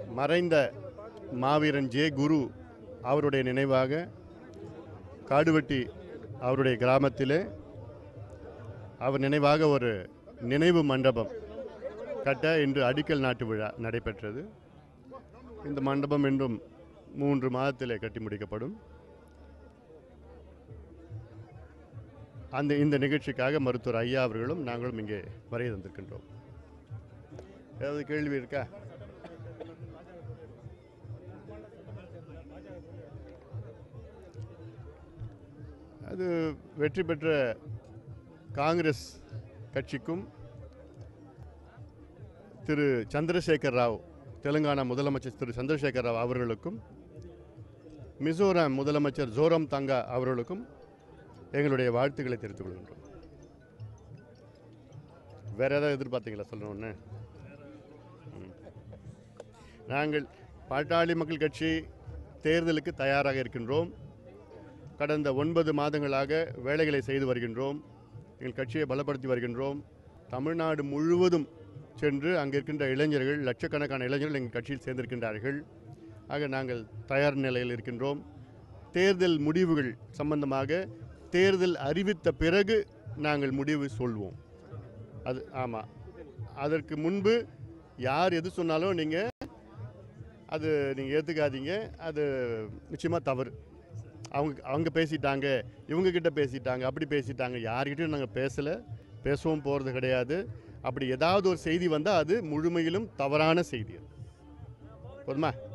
மறைந்த மாவீரன் ஜே குரு அவருடைய நினைவாக காடுவெட்டி அவருடைய கிராமத்திலே அவர் நினைவாக ஒரு நினைவு மண்டபம் கட்ட இன்று அடிக்கல் நாட்டு விழா நடைபெற்றது இந்த மண்டபம் இன்றும் மூன்று மாதத்திலே கட்டி முடிக்கப்படும் அந்த இந்த நிகழ்ச்சிக்காக மருத்துவர் ஐயா அவர்களும் நாங்களும் இங்கே வரைய தந்திருக்கின்றோம் ஏதாவது கேள்வி இருக்கா அது வெற்றி பெற்ற காங்கிரஸ் கட்சிக்கும் திரு சந்திரசேகர் ராவ் தெலுங்கானா முதலமைச்சர் திரு சந்திரசேகர் ராவ் அவர்களுக்கும் மிசோரம் முதலமைச்சர் ஜோரம் தங்கா அவர்களுக்கும் எங்களுடைய வாழ்த்துக்களை தெரிவித்துக் கொள்கின்றோம் வேற ஏதாவது எதிர்பார்த்தீங்களா சொல்லணும்னு ம். நாங்கள் பாட்டாளி மக்கள் கட்சி தேர்தலுக்கு தயாராக இருக்கின்றோம் கடந்த ஒன்பது மாதங்களாக வேலைகளை செய்து வருகின்றோம் எங்கள் கட்சியை பலப்படுத்தி வருகின்றோம் தமிழ்நாடு முழுவதும் சென்று அங்கே இருக்கின்ற இளைஞர்கள் லட்சக்கணக்கான இளைஞர்கள் எங்கள் கட்சியில் சேர்ந்திருக்கின்றார்கள் ஆக நாங்கள் தயார் நிலையில் இருக்கின்றோம் தேர்தல் முடிவுகள் சம்பந்தமாக தேர்தல் அறிவித்த பிறகு நாங்கள் முடிவு சொல்வோம் அது ஆமாம் அதற்கு முன்பு யார் எது சொன்னாலும் நீங்கள் அது நீங்கள் ஏற்றுக்காதீங்க அது நிச்சயமாக தவறு அவங்க அவங்க பேசிட்டாங்க இவங்க கிட்ட பேசிட்டாங்க அப்படி பேசிட்டாங்க யார்கிட்டயும் நாங்கள் பேசலை பேசவும் போகிறது கிடையாது அப்படி ஏதாவது ஒரு செய்தி வந்தால் அது முழுமையிலும் தவறான செய்தி அது. போதுமா